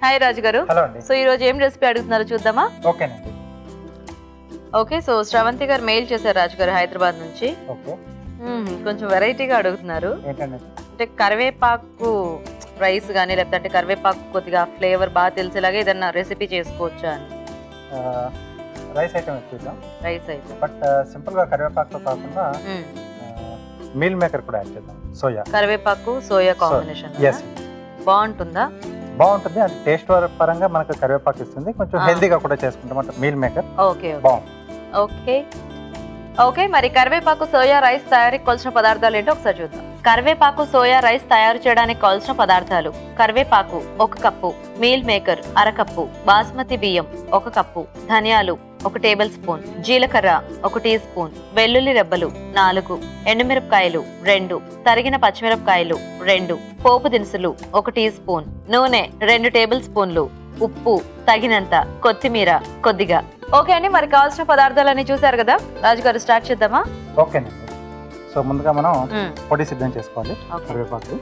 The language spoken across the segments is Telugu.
హాయ్ రాజు గారు హలో అండి సో ఈ రోజు ఏం రెసిపీ అడుగుతున్నారో చూద్దామా ఓకేనండి ఓకే సో శ్రవంతి గారు మెయిల్ చేశారు రాజు గారు హైదరాబాద్ నుంచి ఓకే మ్మ్, కొంచెం వెరైటీగా అడుగుతున్నారు ఏంటండి అంటే కరివేపాకు రైస్ కానీ లేకపోతే కరివేపాకు కొద్దిగా ఫ్లేవర్ బాగా తెలిసేలాగా ఏదన్నా రెసిపీ చేసుకోవచ్చా అని రైస్ ఐటమ్ చూద్దాం రైస్ అయితే బట్ సింపుల్గా కరివేపాకుతో కాకుండా మీల్ మేకర్ కూడా యాడ్ చేద్దాం సోయా కరివేపాకు సోయా కాంబినేషన్ ఎస్ బాగుంటుందా బాగుంటుంది అంటే టేస్ట్ పరంగా మనకు కరివేపాకు ఇస్తుంది కొంచెం Ah. హెల్దీగా కూడా చేసుకుంటాం అంటే మీల్ మేకర్ ఓకే బాగుంది ఓకే ఓకే మరి కరివేపాకు సోయా రైస్ తయారీకి కావాల్సిన పదార్థాలు ఏంటో ఒకసారి చూద్దాం కరివేపాకు సోయా రైస్ తయారు చేయడానికి కావాల్సిన పదార్థాలు కరివేపాకు ఒక కప్పు మీల్ మేకర్ అరకప్పు బాస్మతి బియ్యం ఒక కప్పు ధనియాలు ఒక టేబుల్ స్పూన్ జీలకర్ర ఒక టీ స్పూన్ వెల్లుల్లి రెబ్బలు నాలుగు ఎండుమిరపకాయలు రెండు తరిగిన పచ్చిమిరపకాయలు రెండు పోపు దినుసులు ఒక టీ స్పూన్ నూనె రెండు టేబుల్ స్పూన్లు ఉప్పు తగినంత కొత్తిమీర కొద్దిగా ఓకే అండి మరి కావాల్సిన పదార్థాలన్నీ చూసారు కదా రాజుగారు స్టార్ట్ చేద్దామా ఓకేనండి సో ముందుగా మనం మ్మ్. పొడి సిద్ధం చేసుకోవాలి ఓకే కరివేపాకు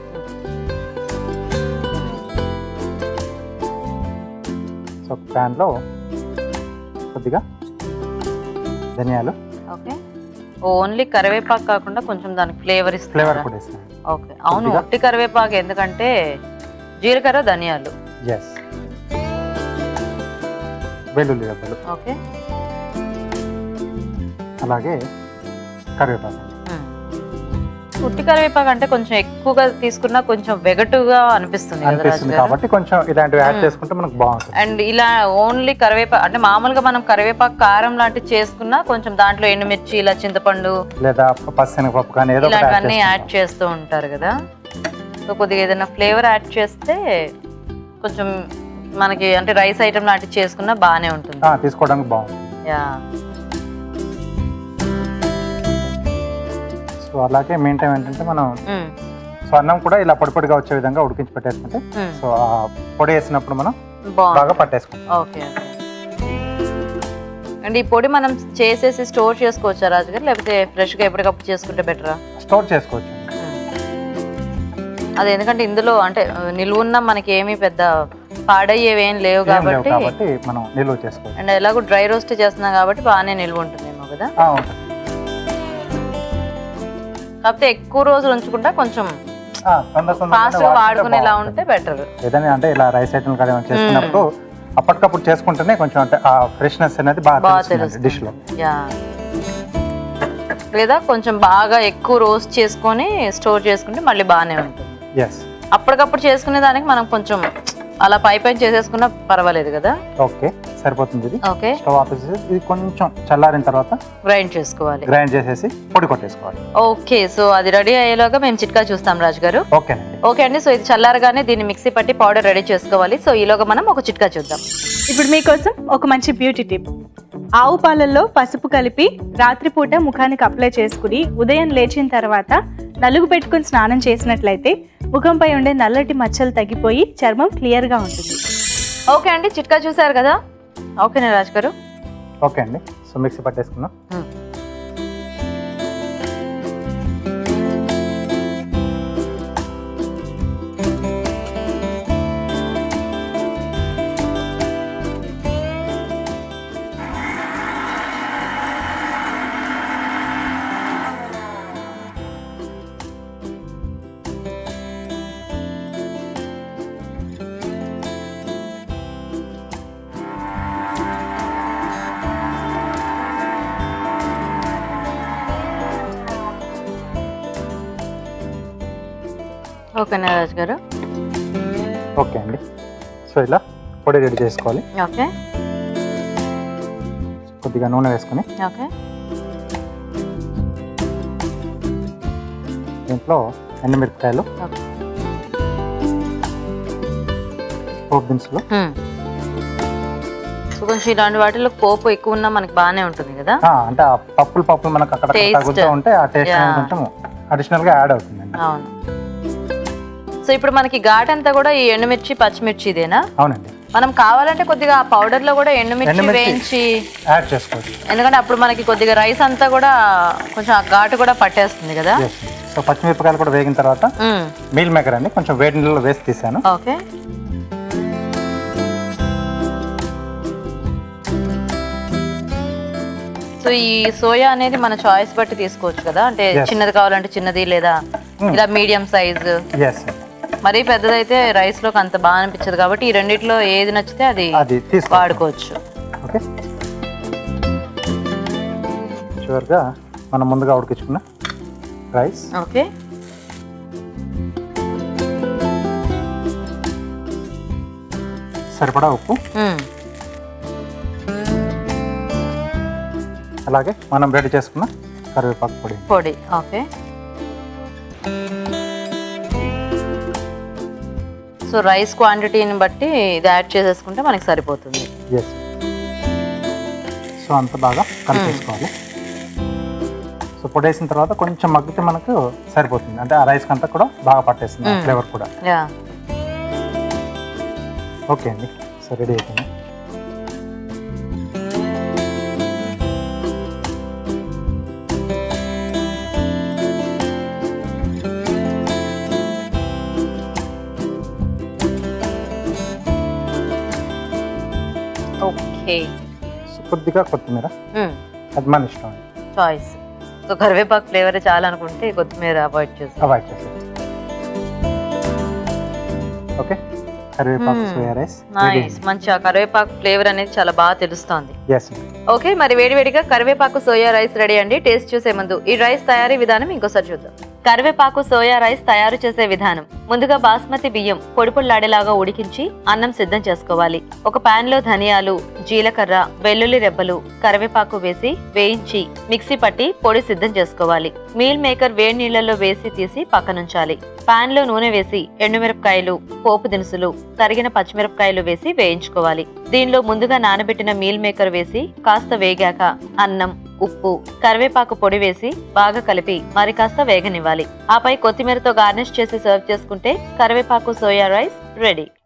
సో ప్యాన్లో కొద్దిగా ధనియాలు ఓకే ఓన్లీ కరివేపాకు కాకుండా కొంచెం దానికి ఫ్లేవర్ ఫ్లేవర్ ఇస్తారు కూడా వేస్తాను ఓకే అవును కొద్దిగా. ఒట్టి కరివేపాకు ఎందుకంటే జీలకర్ర ధనియాలు ఎస్ వెల్లుల్లి రెబ్బలు ఓకే అలాగే కరివేపాకు మ్మ్. ఉట్టి కరివేపాకు అంటే కొంచెం ఎక్కువగా తీసుకున్నా కొంచెం వెగటుగా అనిపిస్తుంది కదా అనిపిస్తుంది రాజుగారు కాబట్టి కొంచెం ఇలాంటివి యాడ్ మ్మ్. చేసుకుంటే మనకు బాగుంటుంది అండ్ ఇలా ఓన్లీ కరివేపాకు అంటే మామూలుగా మనం కరివేపాకు కారం లాంటివి చేసుకున్నా కొంచెం దాంట్లో ఎండుమిర్చి ఇలా చింతపండు లేదా పచ్చనగపప్పు కానీ ఏదో ఒకటి యాడ్ ఇలాంటివన్నీ యాడ్ చేసుకుంటాం. చేస్తూ ఉంటారు కదా సో కొద్దిగా ఏదైనా ఫ్లేవర్ యాడ్ చేస్తే కొంచెం మనకి అంటే రైస్ ఐటమ్ లాంటివి చేసుకున్నా బాగానే ఉంటుంది ఆ, తీసుకోవడానికి బాగుంటుంది యా సో అలాగే మెయిన్ టైం ఏంటంటే మనం మ్మ్. సో అన్నం కూడా ఇలా పొడి పొడిగా వచ్చే విధంగా ఉడికించి పెట్టేసుకుంటే మ్మ్. సో ఆ పొడి వేసినప్పుడు మనం బాగుంది బాగా పట్టేసుకుంటాం ఓకే అండ్ ఈ పొడి మనం చేసేసి స్టోర్ చేసుకోవచ్చా రాజు గారు లేకపోతే ఫ్రెష్గా ఎప్పటికప్పుడు చేసుకుంటే బెటరా స్టోర్ చేసుకోవచ్చు అది ఎందుకంటే ఇందులో అంటే నిలువున్న మనకి ఏమీ పెద్ద పాడయ్యేవి ఏం లేవు ఏం లేవు కాబట్టి కాబట్టి మనం నిల్వ చేసుకోవచ్చు అండ్ ఎలాగో డ్రై రోస్ట్ చేస్తున్నాం కాబట్టి బాగానే నిల్వ ఉంటుందేమో కదా ఆ, ఉంటుంది కాకపోతే ఎక్కువ రోజులు ఉంచుకుంటే కొంచెం ఆ, తొందర తొందరగానే ఫాస్ట్ గా వాడుకుంటే వాడుకునేలా బాగుంటుంది. ఉంటే బెటర్ ఏదైనా అంటే ఇలా రైస్ ఐటమ్ కానీ ఏమైనా చేసుకున్నప్పుడు అప్పటికప్పుడు చేసుకుంటేనే కొంచెం అంటే ఆ ఫ్రెష్నెస్ అనేది బాగా బాగా తెలుస్తుంది డిష్ లో తెలుస్తుంది యా లేదా కొంచెం బాగా ఎక్కువ రోస్ట్ చేసుకొని స్టోర్ చేసుకుంటే మళ్ళీ బాగానే ఉంటుంది ఎస్ అప్పటికప్పుడు చేసుకునే దానికి మనం కొంచెం అలా పై పైన చేసేసుకున్నా పర్వాలేదు కదా ఓకే సరిపోతుంది ఇది ఓకే స్టవ్ ఆపేసేసి ఇది కొంచెం చల్లారిన తర్వాత గ్రైండ్ చేసుకోవాలి గ్రైండ్ చేసేసి పొడి కొట్టేసుకోవాలి ఓకే సో అది రెడీ అయ్యేలోగా మేము చిట్కా చూస్తాం రాజు గారు ఓకేనండి ఓకే అండి సో ఇది చల్లారగానే దీన్ని మిక్సీ పట్టి పౌడర్ రెడీ చేసుకోవాలి సో ఈలోగా మనం ఒక చిట్కా చూద్దాం ఇప్పుడు మీకోసం ఒక మంచి బ్యూటీ టిప్ ఆవు పాలల్లో పసుపు కలిపి రాత్రిపూట ముఖానికి అప్లై చేసుకుని ఉదయం లేచిన తర్వాత నలుగు పెట్టుకుని స్నానం చేసినట్లయితే ముఖంపై ఉండే నల్లటి మచ్చలు తగ్గిపోయి చర్మం క్లియర్గా ఉంటుంది ఓకే అండి చిట్కా చూసారు కదా ఓకేనా రాజు గారు ఓకే అండి సో మిక్సీ పట్టేసుకున్నాం మ్మ్. ఓకేనా రాజు గారు ఓకే అండి సో ఇలా పొడి రెడీ చేసుకోవాలి ఓకే కొద్దిగా నూనె వేసుకొని ఓకే దీంట్లో ఎండుమిరపకాయలు ఓకే పోపు దినుసులు హ్మ్. సో కొంచెం ఇలాంటి వాటిలో పోపు ఎక్కువ ఉన్నా మనకి బాగానే ఉంటుంది కదా ఆ, అంటే ఆ పప్పులు పప్పులు మనకు అక్కడ Taste. తగులుతూ ఉంటే ఆ టేస్ట్ Yeah. అనేది కొంచెం అడిషనల్ గా యాడ్ అవుతుందండి అవును సో ఇప్పుడు మనకి ఘాట్ అంతా కూడా ఈ ఎండుమిర్చి పచ్చిమిర్చి ఇదేనా అవునండి మనం కావాలంటే కొద్దిగా ఆ పౌడర్ లో కూడా ఎండుమిర్చి ఎండుమిర్చి. వేయించి యాడ్ చేసుకోవచ్చు ఎందుకంటే అప్పుడు మనకి కొద్దిగా రైస్ అంతా కూడా కొంచెం ఆ ఘాటు కూడా పట్టేస్తుంది కదా Yes. సో పచ్చిమిరపకాయలు కూడా వేగిన తర్వాత మ్మ్. మీల్ మేకర్ అండి కొంచెం వేడి నీళ్ళలో వేసి తీసాను ఓకే సో ఈ సోయా అనేది మన చాయిస్ బట్టి తీసుకోవచ్చు కదా అంటే Yes. చిన్నది కావాలంటే చిన్నది లేదా Hmm. ఇలా మీడియం సైజ్ ఎస్ మరీ పెద్దదైతే రైస్ లోకి అంత బాగా అనిపించదు కాబట్టి ఈ రెండిట్లో ఏది నచ్చితే అది అది తీసుకో వాడుకోవచ్చు ఓకే చివరిగా మనం ముందుగా ఉడికించుకున్న రైస్ ఓకే సరిపడా ఉప్పు మ్మ్. అలాగే మనం రెడీ చేసుకున్న కరివేపాకు పొడి పొడి ఓకే సో రైస్ క్వాంటిటీని బట్టి ఇది యాడ్ చేసేసుకుంటే మనకి సరిపోతుంది ఎస్ సో అంత బాగా కలిపేసుకోవాలి సో పొడి వేసిన తర్వాత కొంచెం మగ్గితే మనకు సరిపోతుంది అంటే ఆ రైస్కి అంతా కూడా బాగా పట్టేస్తుంది Mm. ఫ్లేవర్ కూడా యా ఓకే అండి సో రెడీ అయిపోయింది ఓకే సో కొద్దిగా కొత్తిమీర అది మన ఇష్టం అండి చాయిస్ సో కరివేపాకు ఫ్లేవర్ చాలా అనుకుంటే కొత్తిమీర అవాయిడ్ చేస్తాం అవాయిడ్ చేసేది ఓకే కరివేపాకు Mm. సోయా రైస్ నైస్ మంచి ఆ కరివేపాకు ఫ్లేవర్ అనేది చాలా బాగా తెలుస్తోంది ఎస్ ఓకే మరి వేడివేడిగా కరివేపాకు సోయా రైస్ రెడీ అండి టేస్ట్ చూసే ముందు ఈ రైస్ తయారీ విధానం ఇంకోసారి చూద్దాం కరివేపాకు సోయా రైస్ తయారు చేసే విధానం ముందుగా బాస్మతి బియ్యం పొడి పొడిలాడేలాగా ఉడికించి అన్నం సిద్ధం చేసుకోవాలి ఒక పాన్ లో ధనియాలు జీలకర్ర వెల్లుల్లి రెబ్బలు కరివేపాకు వేసి వేయించి మిక్సీ పట్టి పొడి సిద్ధం చేసుకోవాలి మీల్ మేకర్ వేడి నీళ్లలో వేసి తీసి పక్కనుంచాలి పాన్ లో నూనె వేసి ఎండుమిరపకాయలు పోపు దినుసులు తరిగిన పచ్చిమిరపకాయలు వేసి వేయించుకోవాలి దీనిలో ముందుగా నానబెట్టిన మీల్ మేకర్ వేసి కాస్త వేగాక అన్నం ఉప్పు కరివేపాకు పొడి వేసి బాగా కలిపి మరి కాస్త వేగనివ్వాలి ఆపై కొత్తిమీరతో గార్నిష్ చేసి సర్వ్ చేసుకుంటే కరివేపాకు సోయా రైస్ రెడీ